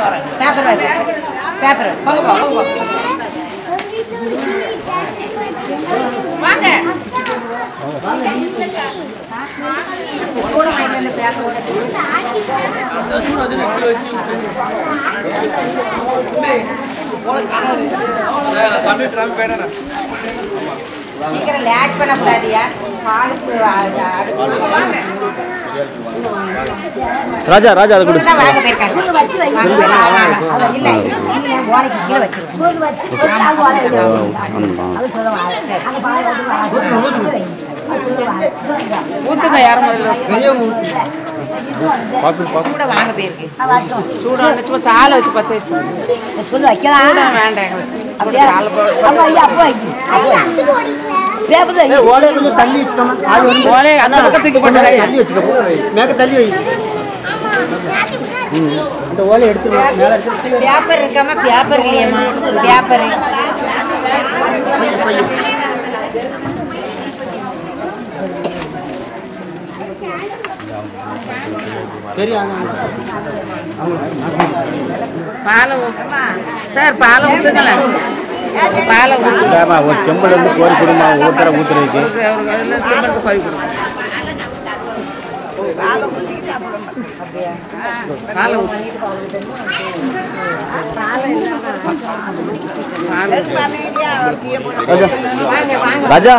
Paper வாங்கி paper போங்க போ போங்க போ வாங்க கூட வாங்கிட்டு வந்து பேப்பர் சீக்கிரம் லேட் பண்ணக்கூடாதியா பாலுக்கு அது அடுத்து வாங்க ராஜா ராஜா அதை கொடு தான் வாங்க போயிருக்காங்க வாங்க, வாங்க, வாங்க. இல்ல இல்ல, ஓலைக்கு கீழே வச்சிருக்கோம் ஊத்துங்க யாரும் முதல்ல கூட வாங்க போயிருக்கு சூடான சும்மா தாளை வச்சு பத்து வச்சு சொல்லு வைக்கலாம் சூடா வேண்டாம் எங்களுக்கு அப்படியே தாளை போட- அப்போ ஐயா அப்போ வைக்கு பேப்பர் தான் ஓலையை கொஞ்சம் தள்ளி வச்சுக்கோமா ஆள் வந்து ஓலையை அந்த பக்கத்துக்கு போட்டு தள்ளி வச்சுக்கோ மேக்க தள்ளி வை ம். இந்த ஓலையை எடுத்துருவோம் மேலே எடுத்து பேப்பர் இருக்காம பேப்பர் இல்லையம்மா பேப்பர் தெரியும் பாலை ஊத்துமா சார் பாலை ஊத்துங்களேன் பாலை ஊத்து ஆமா ஒரு செம்பல் வந்து கோரி கொடுமா ஒவ்வொருத்தர ஊத்துறதுக்கு அவருக்கு அவருக்கு அதில் சிமெண்ட் பறி கொடுங்க பாலை ஊத்து பால் ராஜா வாங்க வாங்க ராஜா